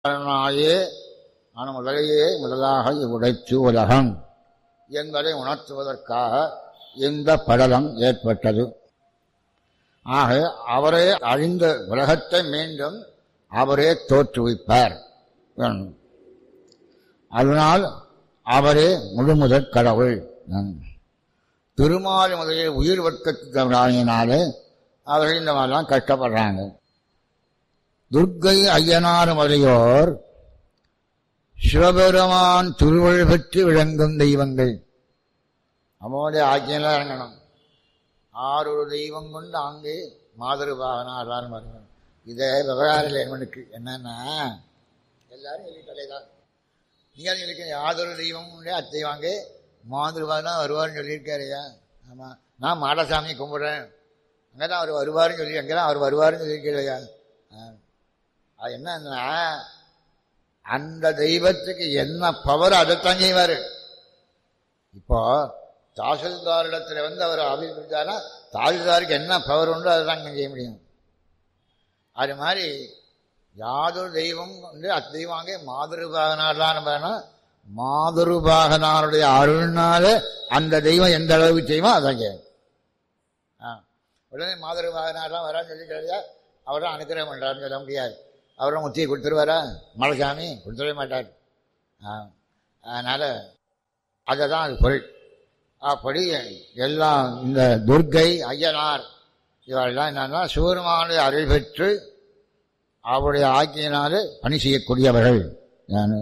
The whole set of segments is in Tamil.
நாயே நான் முதலையே முதலாக உடைத்து உலகம் என்பதை உணர்த்துவதற்காக இந்த படலம் ஏற்பட்டது ஆக அவரே அழிந்த உலகத்தை மீண்டும் அவரே தோற்றுவிப்பார் அதனால் அவரே முழுமுதற் கடவுள் திருமால் முதலில் உயிர் வர்க்கத்தினாலே அவர்கள் இந்த மாதிரிலாம் கஷ்டப்படுறாங்க துர்க்கை ஐயனார் முதலியோர் சிவபெருமான் திருவள் பெற்று விளங்கும் தெய்வங்கள் அவனுடைய ஆக்கியெல்லாம் இறங்கணும் ஆறொரு தெய்வம் கொண்டு அங்கே மாதிருபாகனார் வரணும் இதே விவகாரம் இறைவனுக்கு என்னன்னா எல்லாரும் சொல்லிட்டே தான் நீங்கள் சொல்லிக்க யாதொரு தெய்வம் உண்டு அத்தை வாங்க மாதிருபாகனா வருவார்னு சொல்லியிருக்காருயா ஆமாம் நான் மாடசாமி கும்பிட்றேன் அங்கே தான் அவர் வருவார்னு சொல்லி அங்கே தான் அவர் வருவார்னு சொல்லியிருக்கலையா அது என்னன்னா அந்த தெய்வத்துக்கு என்ன பவர் அதைத்தான் செய்வார் இப்போ தாசில்தாரிடத்தில் வந்து அவர் அபிப்பிடிச்சாரா தாசில்தாருக்கு என்ன பவர் உண்டோ அதை தான் செய்ய முடியும் அது மாதிரி யாதொரு தெய்வம் வந்து அத்தெய்வாங்க மாதிருபாகனார்லாம் வேணா மாதிருபாகனாருடைய அருள்னால அந்த தெய்வம் எந்த அளவுக்கு செய்வோம் அதான் செய்யும் ஆ உடனே மாதிருபாகனார்லாம் வரான்னு சொல்லி கிடையா அவர் தான் அனுக்கிரகம் பண்ணுறாருன்னு சொல்ல முடியாது அவரும் முத்தியை கொடுத்துருவாரா மலைசாமி கொடுத்துடவே மாட்டார் அதனால் அதை தான் அது பொருள் அப்படி எல்லாம் இந்த துர்க்கை ஐயனார் இவரெல்லாம் என்னன்னா சிவருமானுடைய அருள் பெற்று அவருடைய ஆக்கியினாலே பணி செய்யக்கூடியவர்கள் நான்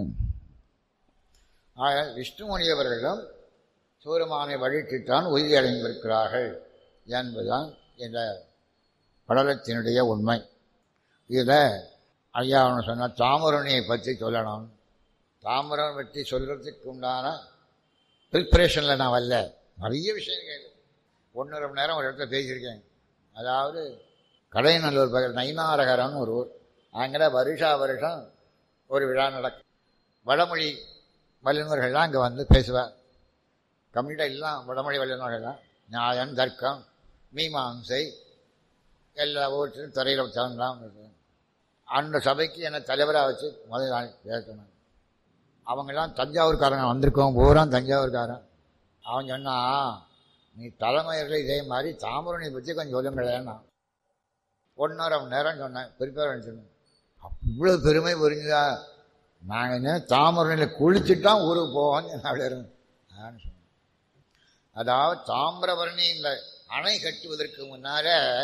ஆக விஷ்ணுமணியவர்களும் சிவருமானை வழித்துத்தான் உறுதி அடைந்திருக்கிறார்கள் என்பதுதான் இந்த படலத்தினுடைய உண்மை இதில் ஐயா அவனு சொன்னால் தாமரணியை பற்றி சொல்லணும் தாமரம் பற்றி சொல்கிறதுக்கு உண்டான ப்ரிப்ரேஷனில் நான் வரல நிறைய விஷயங்கள் ஒன்றரை மணி நேரம் ஒரு இடத்துல பேசியிருக்கேன் அதாவது கடைநல்லூர் பகல் நைனாரகரம்னு ஒரு ஊர் அங்கே வருஷா வருஷம் ஒரு விழா நடக்கும் வடமொழி வல்லுநர்கள்லாம் அங்கே வந்து பேசுவார் கம்ப்ளீட்டாக எல்லாம் வடமொழி வல்லுநர்கள் தான் நியாயம் தர்க்கம் மீமாம்சை எல்லா ஊற்றிலும் துறையில் தகுந்தான் அந்த சபைக்கு என்னை தலைவராக வச்சு முதல் நாள் பேசணும் அவங்கெல்லாம் தஞ்சாவூர்காரங்க வந்திருக்கோம் பூரா தஞ்சாவூர்காரன் அவன் சொன்னா நீ தலைமையர்கள் இதே மாதிரி தாமரணி பற்றி கொஞ்சம் சொல்லுங்களேன்னா ஒன்றரை மணி நேரம் சொன்னேன் பெருப்பேர் சொன்னேன் இவ்வளோ பெருமை புரிஞ்சுதா நாங்கள் என்ன தாமரணியில் குளிச்சுட்டான் ஊருக்கு போவோம்னு அப்படி நான் சொன்னேன் அதாவது தாமிரபரணி இந்த அணை கட்டுவதற்கு முன்னால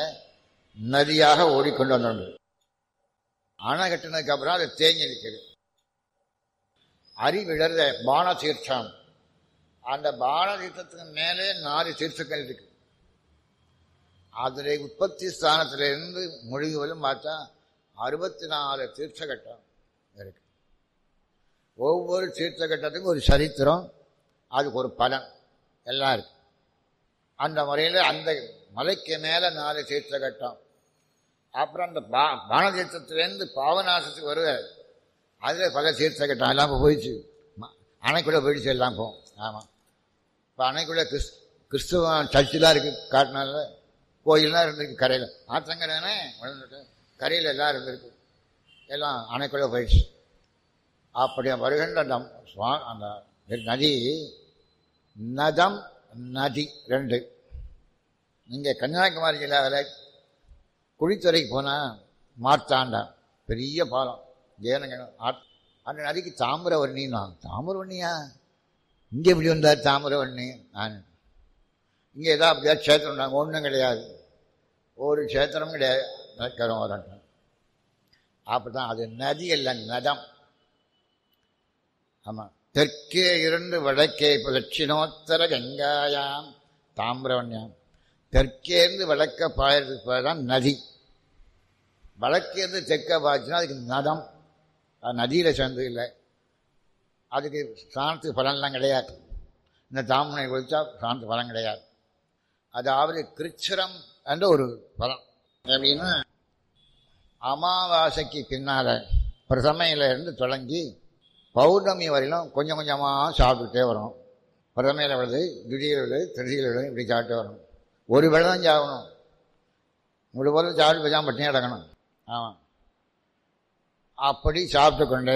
நதியாக ஓடிக்கொண்டு வந்தோம் அணை கட்டினதுக்கு அப்புறம் அது தேங்கி நிற்குது அறிவிழர்த பான தீர்த்தம் அந்த பான தீர்த்தத்துக்கு மேலே நாலு தீர்த்தங்கள் இருக்கு அதில் உற்பத்தி ஸ்தானத்திலிருந்து மொழிகளும் பார்த்தா அறுபத்தி நாலு தீர்த்த கட்டம் இருக்கு ஒவ்வொரு தீர்த்த கட்டத்துக்கும் ஒரு சரித்திரம் அதுக்கு ஒரு பலன் எல்லாம் இருக்கு அந்த முறையில் அந்த மலைக்கு மேலே நாலு தீர்த்த கட்டம் அப்புறம் அந்த பா பானதீர்த்தத்திலேருந்து பாவநாசத்துக்கு வருவார் அதில் பல தீர்த்த கட்டம் எல்லாம் இப்போ போயிடுச்சு அணைக்குள்ளே போயிடுச்சு எல்லாம் போகும் ஆமாம் இப்போ அணைக்குள்ளே கிறிஸ் கிறிஸ்துவ சர்ச்செலாம் இருக்குது காட்டினால கோயிலாம் இருந்திருக்கு கரையில் ஆற்றங்கரைனே வளர்ந்துட்டு கரையில் எல்லாம் இருந்திருக்கு எல்லாம் அணைக்குள்ளே போயிடுச்சு அப்படி வருகின்ற அந்த சுவா அந்த நதி நதம் நதி ரெண்டு இங்கே கன்னியாகுமரி ஜில்லாவில் குழித்துறைக்கு போனால் மார்த்தாண்டா பெரிய பாலம் ஜெயனங்கனம் அந்த நதிக்கு தாமிரவர்ணின்னா தாமிரவர்ணியா இங்கே எப்படி வந்தார் தாமிரவர்ணி நான் இங்கே ஏதோ அப்படியா க்ஷேத்திரம் நாங்கள் ஒன்றும் கிடையாது ஒரு க்ஷேத்திரம் கிடையாது கரம் வரட்டும் அப்படி தான் அது நதி இல்லை நதம் ஆமாம் தெற்கே இருந்து வடக்கே இப்போ தட்சிணோத்தர கங்காயாம் தாமிரவண்யாம் தெற்கேருந்து வடக்க பாயறதுக்கு தான் நதி வடக்கேருந்து தெற்க பாய்ச்சுன்னா அதுக்கு நதம் அது நதியில் சேர்ந்து இல்லை அதுக்கு சாணத்துக்கு பலன்லாம் கிடையாது இந்த தாமனை குளித்தா சாணத்து பலன் கிடையாது அதாவது கிருச்சிரம் என்ற ஒரு பலன் எப்படின்னா அமாவாசைக்கு பின்னால் பிரதமையில இருந்து தொடங்கி பௌர்ணமி வரையிலும் கொஞ்சம் கொஞ்சமாக சாப்பிட்டுட்டே வரும் பிரதமையில் விழுது திடீர் விழுது திருதியில் விழுது இப்படி சாப்பிட்டே வரணும் ஒரு வேளை தான் சாகணும் முழு போல சாப்பிட்டு போய் தான் பட்டினி கிடக்கணும் ஆமாம் அப்படி சாப்பிட்டு கொண்டே